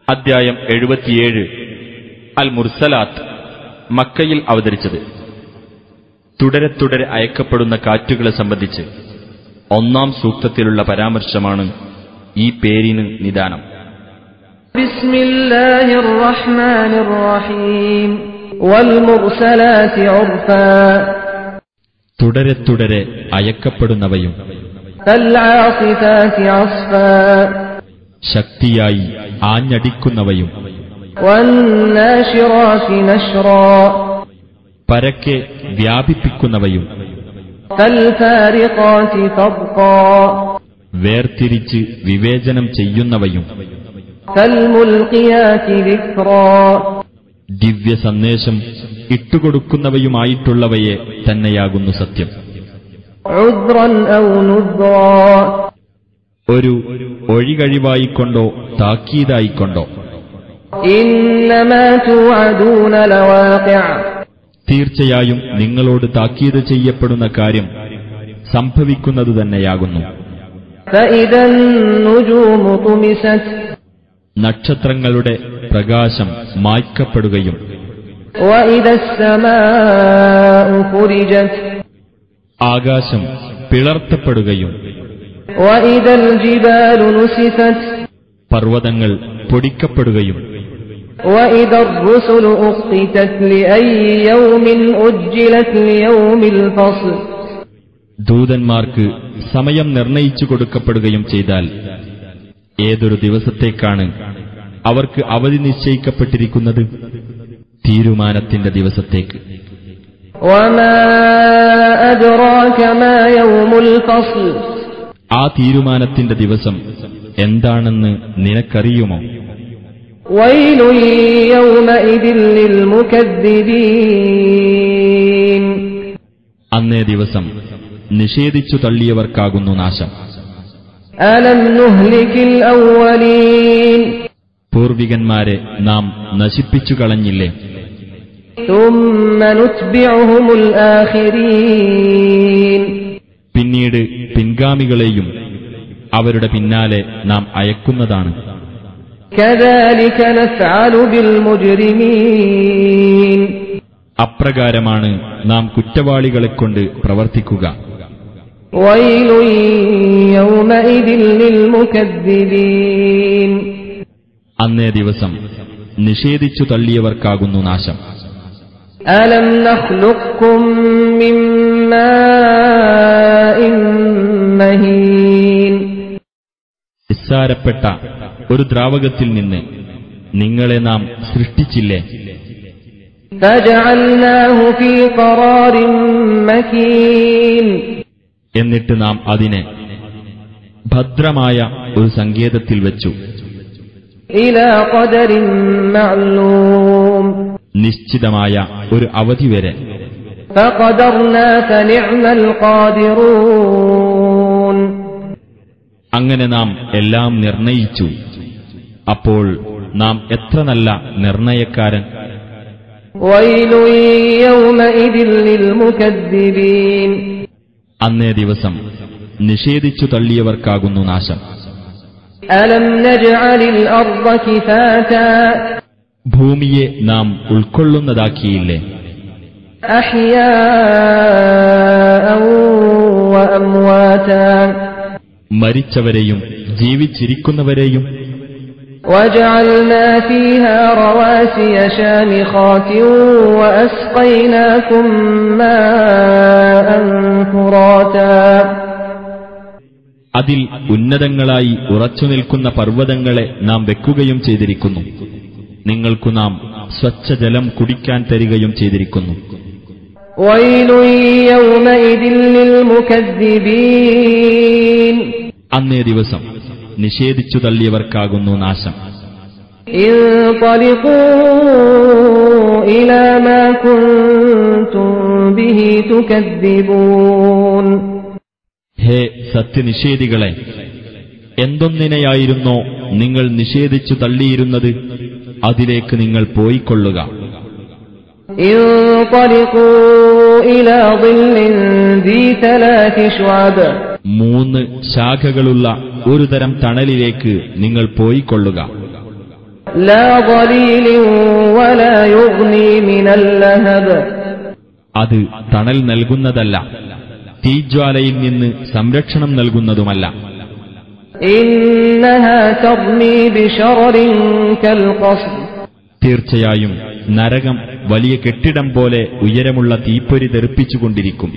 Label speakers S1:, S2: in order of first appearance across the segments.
S1: അദ്ധ്യായം എഴുപത്തിയേഴ് അൽ മുർസലാത്ത് മക്കയിൽ അവതരിച്ചത് തുടരെ തുടരെ അയക്കപ്പെടുന്ന കാറ്റുകളെ സംബന്ധിച്ച് ഒന്നാം സൂക്തത്തിലുള്ള പരാമർശമാണ് ഈ പേരിന് നിദാനം
S2: بسم الله الرحمن الرحيم والمرسلات عرفا
S1: തുടരെ തുടരെ അയക്കപ്പെടുന്നവയും
S2: فالعاصفات عصفا
S1: ശക്തിയായി ആഞ്ഞടിക്കുന്നവയും
S2: والناشرات نشرا
S1: പരക്കെ വ്യാപിപ്പിക്കുന്നവയും
S2: فالفارقات فرقا
S1: വേർതിരിച്ച് വിവേചനം ചെയ്യുന്നവയും
S2: فالملقيات ذكرا
S1: ദിവ്യ സന്ദേശം ഇട്ടുകൊടുക്കുന്നവയുമായിട്ടുള്ളവയെ തന്നെയാകുന്നു സത്യം
S2: عذرا أو نذرا
S1: ഒരു ഒഴികഴിവായിക്കൊണ്ടോ താക്കീതായിക്കൊണ്ടോ
S2: إنما توعدون لواقع
S1: തീർച്ചയായും നിങ്ങളോട് താക്കീത് ചെയ്യപ്പെടുന്ന കാര്യം സംഭവിക്കുന്നത് തന്നെയാകുന്നു
S2: فإذا النجوم طمست
S1: നക്ഷത്രങ്ങളുടെ പ്രകാശം മായ്ക്കപ്പെടുകയും
S2: وإذا السماء فرجت
S1: ആകാശം പിളർത്തപ്പെടുകയും
S2: وإذا الجبال نسفت
S1: പർവ്വതങ്ങൾ പൊടിക്കപ്പെടുകയും
S2: وإذا الرسل أقتت لأي يوم أجلت ليوم الفصل
S1: ദൂതന്മാർക്ക് സമയം നിർണയിച്ചു കൊടുക്കപ്പെടുകയും ചെയ്താൽ ഏതൊരു ദിവസത്തേക്കാണ് അവർക്ക് അവധി നിശ്ചയിക്കപ്പെട്ടിരിക്കുന്നത് തീരുമാനത്തിന്റെ ദിവസത്തേക്ക്
S2: وما أدراك ما يوم الفصل
S1: ആ തീരുമാനത്തിന്റെ ദിവസം എന്താണെന്ന് നിനക്കറിയുമോ
S2: ويل يومئذ للمكذبين
S1: അന്നേ ദിവസം നിഷേധിച്ചു തള്ളിയവർക്കാകുന്നു നാശം
S2: ألم نهلك الأولين
S1: പൂർവികന്മാരെ നാം നശിപ്പിച്ചു കളഞ്ഞില്ലേ
S2: ثم نتبعهم الآخرين
S1: പിന്നീട് പിൻഗാമികളെയും അവരുടെ പിന്നാലെ നാം അയക്കുന്നതാണ്
S2: كذلك نفعل بالمجرمين
S1: അപ്രകാരമാണ് നാം കുറ്റവാളികളെക്കൊണ്ട് പ്രവർത്തിക്കുക
S2: ويل يومئذ للمكذبين
S1: അന്നേ ദിവസം നിഷേധിച്ചു തള്ളിയവർക്കാകുന്നു നാശം
S2: ألم نخلقكم من ماء مهين
S1: നിസ്സാരപ്പെട്ട ഒരു ദ്രാവകത്തിൽ നിന്ന് നിങ്ങളെ നാം സൃഷ്ടിച്ചില്ലേ
S2: فجعلناه في قرار مكين
S1: എന്നിട്ട് നാം അതിനെ ഭദ്രമായ ഒരു സങ്കേതത്തിൽ വെച്ചു
S2: إلى قدر معلوم
S1: നിശ്ചിതമായ ഒരു അവധി വരെ
S2: فقدرنا فنعم القادرون
S1: അങ്ങനെ നാം എല്ലാം നിർണയിച്ചു അപ്പോൾ നാം എത്ര നല്ല നിർണയക്കാരൻ
S2: ويل يومئذ للمكذبين
S1: അന്നേ ദിവസം നിഷേധിച്ചു തള്ളിയവർക്കാകുന്നു നാശം
S2: ألم نجعل الأرض كفاتا
S1: ഭൂമിയെ നാം ഉൾക്കൊള്ളുന്നതാക്കിയില്ലേ
S2: أحياء وأمواتا
S1: മരിച്ചവരെയും ജീവിച്ചിരിക്കുന്നവരെയും
S2: وجعلنا فيها رواسي شامخات وأسقيناكم ماء فراتا
S1: അതിൽ ഉന്നതങ്ങളായി ഉറച്ചുനിൽക്കുന്ന പർവ്വതങ്ങളെ നാം വെക്കുകയും ചെയ്തിരിക്കുന്നു നിങ്ങൾക്കു നാം സ്വച്ഛജലം കുടിക്കാൻ തരികയും ചെയ്തിരിക്കുന്നു
S2: ويل يومئذ للمكذبين
S1: അന്നേ ദിവസം നിഷേധിച്ചു തള്ളിയവർക്കാകുന്നു നാശം
S2: انطلقوا إلى ما كنتم به تكذبون
S1: ഹേ സത്യനിഷേധികളെ എന്തൊന്നിനെയായിരുന്നോ നിങ്ങൾ നിഷേധിച്ചു തള്ളിയിരുന്നത് അതിലേക്ക് നിങ്ങൾ പോയിക്കൊള്ളുക
S2: انطلقوا إلى ظل ذي ثلاث شعب
S1: മൂന്ന് ശാഖകളുള്ള ഒരു തരം തണലിലേക്ക് നിങ്ങൾ പോയിക്കൊള്ളുക
S2: لا ظليل ولا يغني من اللهب
S1: അത് തണൽ നൽകുന്നതല്ല തീജ്വാലയിൽ നിന്ന് സംരക്ഷണം നൽകുന്നതുമല്ല
S2: إنها ترمي بشرر كالقصر
S1: തീർച്ചയായും നരകം വലിയ കെട്ടിടം പോലെ ഉയരമുള്ള തീപ്പൊരി തെറിപ്പിച്ചുകൊണ്ടിരിക്കും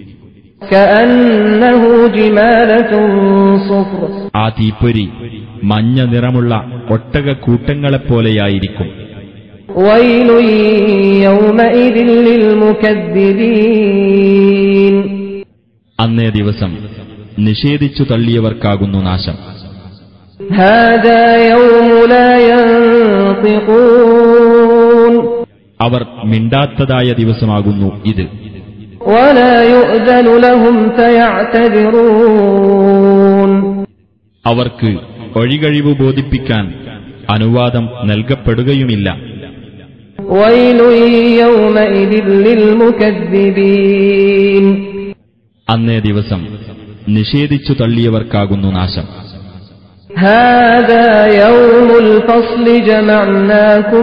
S2: كأنه جمالة صفر
S1: ആ തീപ്പൊരി മഞ്ഞ നിറമുള്ള ഒട്ടക കൂട്ടങ്ങളെപ്പോലെയായിരിക്കും
S2: ويل يومئذ للمكذبين
S1: അന്നേ ദിവസം നിഷേധിച്ചു തള്ളിയവർക്കാകുന്നു നാശം
S2: هذا يوم لا ينطقون
S1: അവർ മിണ്ടാത്തതായ ദിവസമാകുന്നു ഇത്
S2: ولا يؤذن لهم فيعتذرون
S1: അവർക്ക് ഒഴികഴിവ് ബോധിപ്പിക്കാൻ അനുവാദം നൽകപ്പെടുകയുമില്ല
S2: ويل يومئذ للمكذبين
S1: അന്നേ ദിവസം നിഷേധിച്ചു തള്ളിയവർക്കാകുന്നു നാശം
S2: هذا يوم الفصل جمعناكم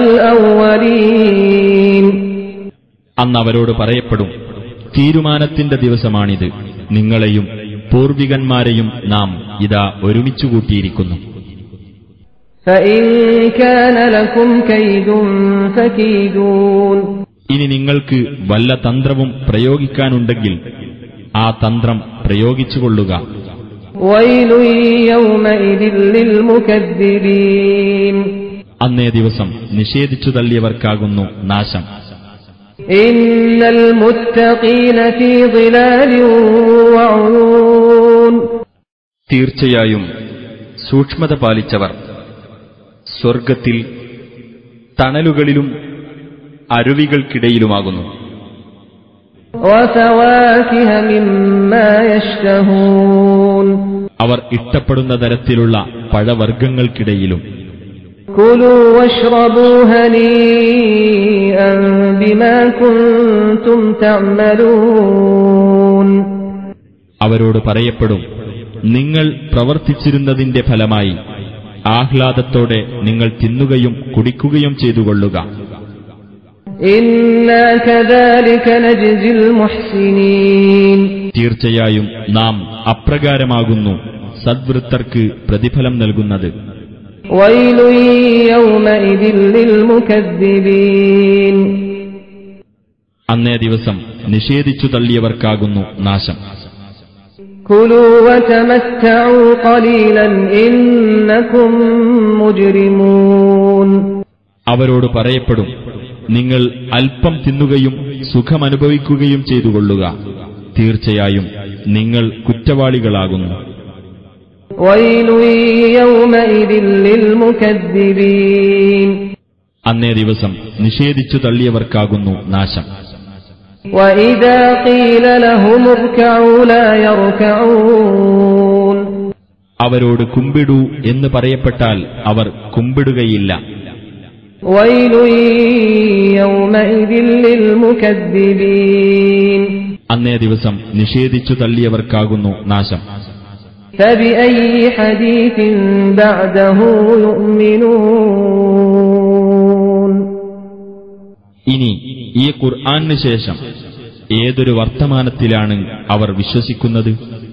S2: والأولين
S1: അന്ന് അവരോട് പറയപ്പെടും തീരുമാനത്തിന്റെ ദിവസമാണിത് നിങ്ങളെയും പൂർവികന്മാരെയും നാം ഇതാ ഒരുമിച്ചു കൂട്ടിയിരിക്കുന്നു
S2: فإن كان لكم كيد فكيدون
S1: ഇനി നിങ്ങൾക്ക് വല്ല തന്ത്രവും പ്രയോഗിക്കാനുണ്ടെങ്കിൽ ആ തന്ത്രം പ്രയോഗിച്ചുകൊള്ളുക
S2: ويل يومئذ للمكذبين
S1: അന്നേ ദിവസം നിഷേധിച്ചു തള്ളിയവർക്കാകുന്നു നാശം
S2: إن المتقين في ظلال وعيون
S1: തീർച്ചയായും സൂക്ഷ്മത പാലിച്ചവർ സ്വർഗത്തിൽ തണലുകളിലും അരുവികൾക്കിടയിലുമാകുന്നു
S2: وفواكه مما يشتهون
S1: അവർ ഇഷ്ടപ്പെടുന്ന തരത്തിലുള്ള പഴവർഗ്ഗങ്ങൾക്കിടയിലും
S2: كلوا واشربوا هنيئا بما كنتم تعملون
S1: അവരോട് പറയപ്പെടും നിങ്ങൾ പ്രവർത്തിച്ചിരുന്നതിന്റെ ഫലമായി ആഹ്ലാദത്തോടെ നിങ്ങൾ തിന്നുകയും കുടിക്കുകയും ചെയ്തുകൊള്ളുക
S2: إنا كذلك نجزي المحسنين
S1: തീർച്ചയായും നാം അപ്രകാരമാകുന്നു സദ്വൃത്തർക്ക് പ്രതിഫലം നൽകുന്നത്
S2: ويل يومئذ للمكذبين
S1: അന്നേ ദിവസം നിഷേധിച്ചു തള്ളിയവർക്കാകുന്നു നാശം
S2: كلوا وتمتعوا قليلا إنكم مجرمون
S1: അവരോട് പറയപ്പെടും നിങ്ങൾ അല്പം തിന്നുകയും സുഖമനുഭവിക്കുകയും ചെയ്തുകൊള്ളുക തീർച്ചയായും നിങ്ങൾ കുറ്റവാളികളാകുന്നു
S2: ويل يومئذ للمكذبين
S1: അന്നേ ദിവസം നിഷേധിച്ചു തള്ളിയവർക്കാകുന്നു നാശം
S2: وإذا قيل لهم اركعوا لا يركعون
S1: അവരോട് കുമ്പിടൂ എന്ന് പറയപ്പെട്ടാൽ അവർ കുമ്പിടുകയില്ല
S2: ويل يومئذ للمكذبين
S1: അന്നേ ദിവസം നിഷേധിച്ചു തള്ളിയവർക്കാകുന്നു നാശം
S2: فبأي حديث بعده يؤمنون
S1: ഇനി ഈ ഖുർആന് ശേഷം ഏതൊരു വർത്തമാനത്തിലാണ് അവർ വിശ്വസിക്കുന്നത്